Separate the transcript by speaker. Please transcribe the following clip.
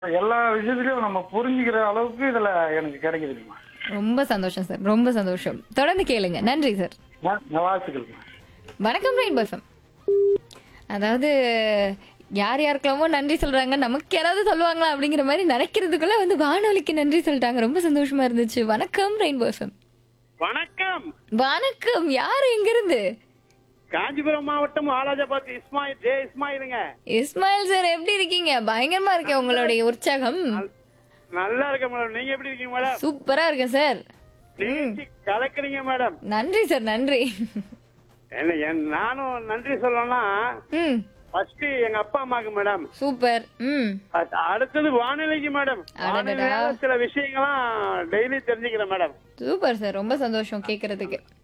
Speaker 1: எல்லா விஷயத்திலயும் நம்ம புரிஞ்சுக்கிற அளவுக்கு இதுல எனக்கு கிடைக்குதுமா
Speaker 2: ரொம்ப சந்தோஷம் சார் ரொம்ப சந்தோஷம் தொடர்ந்து கேளுங்க நன்றி சார்
Speaker 1: வாழ்த்துக்கள்மா
Speaker 2: வணக்கம் ரெயின்போ எஃப்எம் அதாவது யார் யாருக்கெல்லாமோ நன்றி சொல்றாங்க நமக்கு யாராவது சொல்லுவாங்களா அப்படிங்கிற மாதிரி நினைக்கிறதுக்குள்ள வந்து வானொலிக்கு நன்றி சொல்லிட்டாங்க ரொம்ப சந்தோஷமா இருந்துச்சு வணக்கம் ரெயின்போ எஃப்எம்
Speaker 3: வணக்கம்
Speaker 2: வணக்கம் யாரு எங்க இருந்து
Speaker 3: காஞ்சிபுரம் மாவட்டம் வாலாஜாபாத் இஸ்மாயில் ஜே இஸ்மாயிலுங்க
Speaker 2: இஸ்மாயில் சார் எப்படி இருக்கீங்க பயங்கரமா இருக்கேன் உங்களுடைய உற்சாகம்
Speaker 3: நல்லா இருக்கேன் மேடம் நீங்க எப்படி இருக்கீங்க மேடம்
Speaker 2: சூப்பரா இருக்கேன் சார்
Speaker 3: நிகழ்ச்சி கலக்குறீங்க மேடம்
Speaker 2: நன்றி சார் நன்றி
Speaker 3: என்ன என் நானும் நன்றி சொல்லணும்னா
Speaker 2: ம்
Speaker 3: ஃபர்ஸ்ட் எங்க அப்பா அம்மாக்கு மேடம்
Speaker 2: சூப்பர் ம்
Speaker 3: அ- அடுத்தது வானிலைக்கு மேடம்
Speaker 2: அடடடா.
Speaker 3: வானிலையால சில விஷயங்கள்லாம் டெய்லி தெரிஞ்சுக்கிறேன் மேடம்
Speaker 2: சூப்பர் சார் ரொம்ப சந்தோஷம் கேட்கறதுக்கு